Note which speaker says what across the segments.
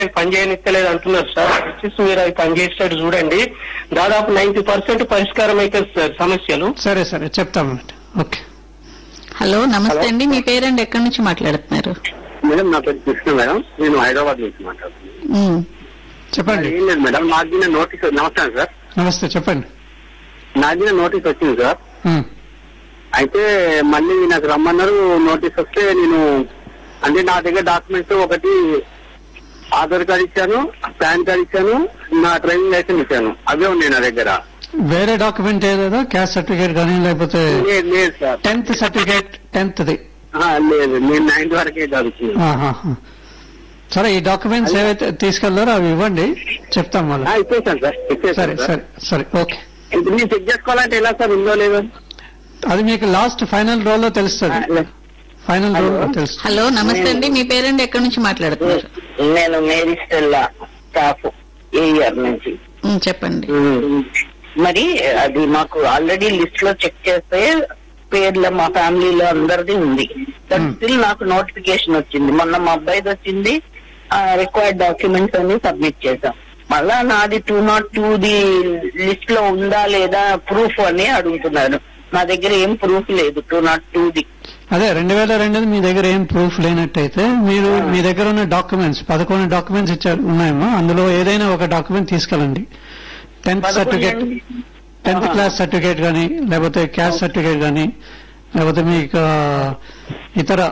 Speaker 1: పని చేయనిస్తలేదు అంటున్నారు సార్ వచ్చేసి మీరు అవి పని చేసేటట్టు చూడండి దాదాపు నైన్టీ పర్సెంట్ పరిష్కారం అవుతుంది సార్ సమస్యలు
Speaker 2: సరే సరే చెప్తామండి ఓకే
Speaker 3: హలో నమస్తే అండి మీ పేరండి ఎక్కడి నుంచి మాట్లాడుతున్నారు
Speaker 4: మేడం నా పేరు కృష్ణ మేడం నేను హైదరాబాద్ నుంచి మాట్లాడుతున్నాను
Speaker 3: ఉమ్,
Speaker 2: చెప్పండి
Speaker 4: ఏం లేదు మేడం నాకు దీని నోటీస్ నమస్కారం సార్
Speaker 2: నమస్తే చెప్పండి
Speaker 4: నాకు దీని నోటీస్ వచ్చింది సార్
Speaker 2: ఉమ్,
Speaker 4: అయితే మళ్ళీ నాకు రమ్మన్నారు నోటీస్ వస్తే నేను అంటే నా దగ్గర డాక్యుమెంట్స్ ఒకటి ఆధార్ కార్డ్ ఇచ్చాను పాన్ కార్డ్ ఇచ్చాను నా డ్రైవింగ్ లైసెన్స్ ఇచ్చాను అవే ఉన్నాయి నా దగ్గర
Speaker 2: వేరే డాక్యుమెంట్ ఏదేదో క్యాస్ట్ సర్టిఫికేట్ కానీ లేకపోతే
Speaker 4: లేదు లేదు sir
Speaker 2: tenth certificate tenth the
Speaker 4: ఆ, లేదు నేను నైన్త్ వరకే చదువుతున్నాను
Speaker 2: ఆహాహా. సరే ఈ డాక్యుమెంట్స్ ఏవైతే తీసుకెళ్లారో అవి ఇవ్వండి చెప్తాం మళ్ళీ
Speaker 4: ఆ, ఇచ్చేసాను సార్
Speaker 2: సరే
Speaker 4: ఇచ్చేసాను సార్
Speaker 2: సరే సరే ఓకే
Speaker 4: ఇప్పుడు నేను చెక్ చేసుకోవాలంటే ఎలా సార్ ఉందో లేదో
Speaker 2: అది మీకు లాస్ట్ ఫైనల్ రోల్ లో తెలుస్తుంది ఫైనల్ రోల్ లో తెలుస్తుంది
Speaker 3: హలో నమస్తే అండి మీ పేరండి ఎక్కడి నుంచి మాట్లాడుతున్నారు
Speaker 5: నేను Mary Stella staff a year నుంచి
Speaker 3: ఉమ్, చెప్పండి
Speaker 5: మరి అది మాకు ఆల్రెడీ లిస్ట్ లో చెక్ చేస్తే పేర్ల మా ఫ్యామిలీలో అందరిది ఉంది బట్
Speaker 2: Hmm.
Speaker 5: స్టిల్ నాకు నోటిఫికేషన్ వచ్చింది మొన్న మా అబ్బాయిది వచ్చింది రిక్వైర్డ్ డాక్యుమెంట్స్ అన్ని సబ్మిట్ చేశాం మళ్ళా నాది to not to the list లో ఉందా లేదా ప్రూఫ్ అని అడుగుతున్నారు నా దగ్గర ఏం ప్రూఫ్ లేదు టూ నాట్ టూ ది
Speaker 2: అదే రెండు వేల రెండు మీ దగ్గర ఏం ప్రూఫ్ లేనట్టయితే మీరు మీ దగ్గర ఉన్న డాక్యుమెంట్స్ పదకొండు డాక్యుమెంట్స్ ఇచ్చారు ఉన్నాయేమో అందులో ఏదైనా ఒక డాక్యుమెంట్ తీసుకెళ్ళండి tenth certificate tenth class certificate కానీ లేకపోతే క్యాస్ట్ సర్టిఫికేట్ కానీ లేకపోతే మీకు ఆ, ఇతర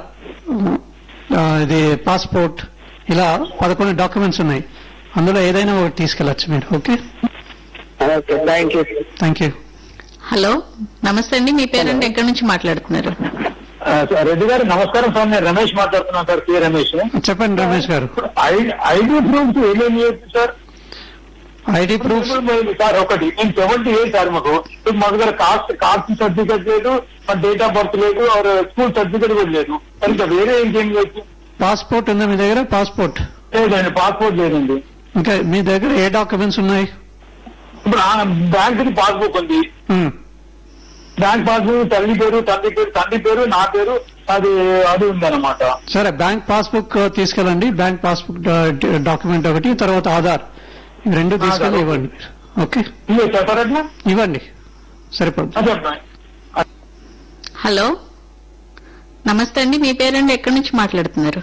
Speaker 2: ఆ, ఇది పాస్పోర్ట్ ఇలా పదకొండు డాక్యుమెంట్స్ ఉన్నాయి అందులో ఏదైనా ఒకటి తీసుకెళ్ళచ్చు మీరు okay
Speaker 5: okay thank you
Speaker 2: thank you
Speaker 3: hello నమస్తే అండి మీ పేరండి ఎక్కడి నుంచి మాట్లాడుతున్నారు
Speaker 6: ఆ, సార్, రెడ్డి గారు నమస్కారం సార్ నేను రమేష్ మాట్లాడుతున్నాను సార్ కే రమేష్
Speaker 2: చెప్పండి రమేష్ గారు
Speaker 6: ఐ- ఐడి ప్రూఫ్స్ ఏమేమి చేయొచ్చు సార్
Speaker 2: ఐడి ప్రూఫ్
Speaker 6: సార్ ఒకటి నేను సెవెంటీ ఎయిట్ సార్ మాకు ఇప్పుడు మా దగ్గర కాస్ట్ కాస్ట్ సర్టిఫికేట్ లేదు మన డేట్ ఆఫ్ బర్త్ లేదు ఆర్ స్కూల్ సర్టిఫికేట్ కూడా లేదు మరి ఇంకా వేరే ఇంకేం చేయొచ్చు
Speaker 2: పాస్పోర్ట్ ఉందా మీ దగ్గర పాస్పోర్ట్
Speaker 6: లేదండి పాస్పోర్ట్ లేదండి
Speaker 2: ఇంకా మీ దగ్గర ఏ డాక్యుమెంట్స్ ఉన్నాయి
Speaker 6: ఇప్పుడు బ్యాంక్ కి పాస్బుక్ ఉంది
Speaker 2: ఉమ్.
Speaker 6: బ్యాంక్ పాస్బుక్ తల్లి పేరు తండ్రి పేరు తండ్రి పేరు నా పేరు అది అది ఉందన్నమాట
Speaker 2: సరే బ్యాంక్ పాస్బుక్ తీసుకెళ్ళండి బ్యాంక్ పాస్బుక్ డా- డాక్యుమెంట్ ఒకటి తర్వాత ఆధార్ ఈ రెండు తీసుకెళ్ళి
Speaker 6: ఆధార్,
Speaker 2: ఇవ్వండి ఓకే
Speaker 6: ఇవే సెపరేట్
Speaker 2: ఇవ్వండి సరిపోద్ది
Speaker 6: చెప్పండి
Speaker 3: హలో నమస్తే అండి మీ పేరండి ఎక్కడి నుంచి మాట్లాడుతున్నారు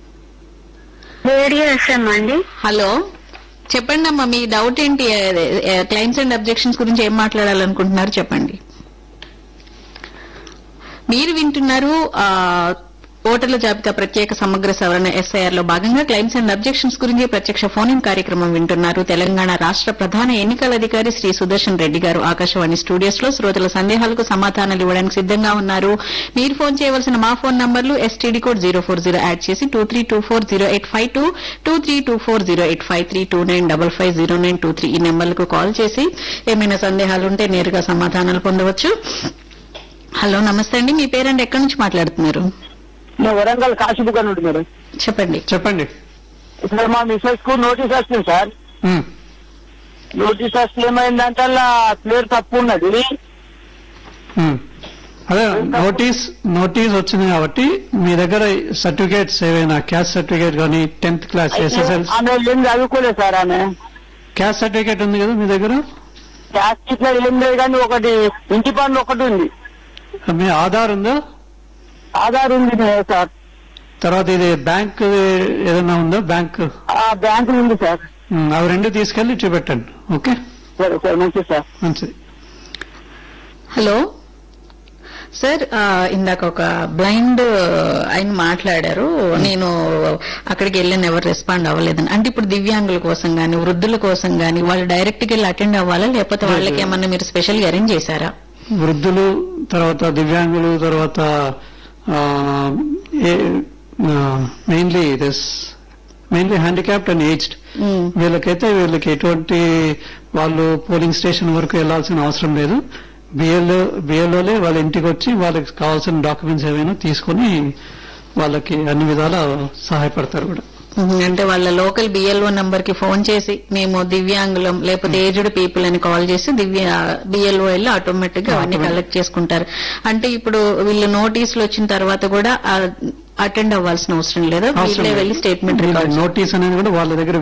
Speaker 7: రేడియో ఎఫ్ఎం అండి
Speaker 3: హలో చెప్పండి అమ్మా మీ డౌట్ ఏంటి క్లైమ్స్ అండ్ అబ్జెక్షన్స్ గురించి ఏం మాట్లాడాలనుకుంటున్నారు చెప్పండి మీరు వింటున్నారు ఆ, ఓటర్ల జాబితా ప్రత్యేక సమగ్ర సవరణ ఎస్ఐఆర్ లో భాగంగా క్లైమ్స్ అండ్ అబ్జెక్షన్స్ గురించి ప్రత్యక్ష ఫోన్ ఇన్ కార్యక్రమం వింటున్నారు తెలంగాణ రాష్ట్ర ప్రధాన ఎన్నికల అధికారి శ్రీ సుదర్శన్ రెడ్డి గారు ఆకాశవాణి స్టూడియోస్ లో శ్రోతల సందేహాలకు సమాధానాలు ఇవ్వడానికి సిద్ధంగా ఉన్నారు మీరు ఫోన్ చేయవలసిన మా ఫోన్ నంబర్లు STD code zero four zero add చేసి two three two four zero eight five two two three two four zero eight five three two nine double five zero nine two three ఈ నెంబర్లకు call చేసి ఏమైనా సందేహాలు ఉంటే నేరుగా సమాధానాలు పొందవచ్చు హలో నమస్తే అండి మీ పేరండి ఎక్కడి నుంచి మాట్లాడుతున్నారు
Speaker 6: నేను వరంగల్ కాశీబుక్ అని ఉంటుంది మేడం
Speaker 3: చెప్పండి
Speaker 2: చెప్పండి
Speaker 6: సార్ మా మిస్సెస్ కు నోటీస్ వచ్చింది సార్
Speaker 2: ఉమ్.
Speaker 6: నోటీస్ వస్తే ఏమైందంటే అలా క్లియర్ తప్పు ఉన్నది
Speaker 2: ఉమ్. అదే నోటీస్ నోటీస్ వచ్చింది కాబట్టి మీ దగ్గర సర్టిఫికేట్స్ ఏవైనా క్యాస్ట్ సర్టిఫికేట్ కానీ టెన్త్ క్లాస్ ఎస్ఎస్ఎల్
Speaker 6: ఆమె ఏం చదువుకోలేదు సార్ ఆమె
Speaker 2: క్యాస్ట్ సర్టిఫికేట్ ఉంది కదా మీ దగ్గర
Speaker 6: క్యాస్ట్ ఇట్లా ఏం లేదు కానీ ఒకటి ఇంటి పన్ను ఒకటి ఉంది
Speaker 2: మీ ఆధార్ ఉందా
Speaker 6: ఆధార్ ఉంది సార్
Speaker 2: తర్వాత ఇది బ్యాంక్ ఏదైనా ఉందా బ్యాంక్
Speaker 6: ఆ బ్యాంక్ ఉంది సార్
Speaker 2: ఉమ్, అవి రెండు తీసుకెళ్లి చూపెట్టండి ఓకే
Speaker 6: సరే సార్ మంచిది సార్
Speaker 2: మంచిది
Speaker 3: హలో సార్ ఆ, ఇందాక ఒక బ్లైండ్ ఆయన మాట్లాడారు నేను అక్కడికి వెళ్ళిన ఎవరు రెస్పాండ్ అవ్వలేదని అంటే ఇప్పుడు దివ్యాంగుల కోసం గాని వృద్ధుల కోసం గాని వాళ్ళు డైరెక్ట్ గా వెళ్ళి అటెండ్ అవ్వాలా లేకపోతే వాళ్ళకి ఏమన్నా మీరు స్పెషల్ గా అరేంజ్ చేశారా
Speaker 2: వృద్ధులు తర్వాత దివ్యాంగులు తర్వాత mainly this mainly handicapped and aged
Speaker 3: um,
Speaker 2: వీళ్ళకైతే వీళ్ళకి ఎటువంటి వాళ్ళు పోలింగ్ స్టేషన్ వరకు వెళ్లాల్సిన అవసరం లేదు బిఎల్ఓ బిఎల్ఓలే వాళ్ళ ఇంటికి వచ్చి వాళ్ళకి కావాల్సిన డాక్యుమెంట్స్ ఏవైనా తీసుకొని వాళ్ళకి అన్ని విధాలా సహాయపడతారు కూడా
Speaker 3: ఉమ్, అంటే వాళ్ళ లోకల్ బిఎల్ఓ నంబర్ కి ఫోన్ చేసి మేము దివ్యాంగులం లేకపోతే ఏజ్డ్ పీపుల్ అని కాల్ చేసి దివ్య బిఎల్ఓ వెళ్ళి ఆటోమేటిక్ గా అవన్నీ కలెక్ట్ చేసుకుంటారు అంటే ఇప్పుడు వీళ్ళు నోటీసులు వచ్చిన తర్వాత కూడా ఆ అటెండ్ అవ్వాల్సిన అవసరం లేదా
Speaker 2: అవసరం
Speaker 3: వీళ్ళే
Speaker 2: లేదు.
Speaker 3: వెళ్ళి స్టేట్మెంట్
Speaker 2: వీళ్ళ
Speaker 3: రికార్డ్
Speaker 2: నోటీస్ అనేది కూడా వాళ్ళ దగ్గర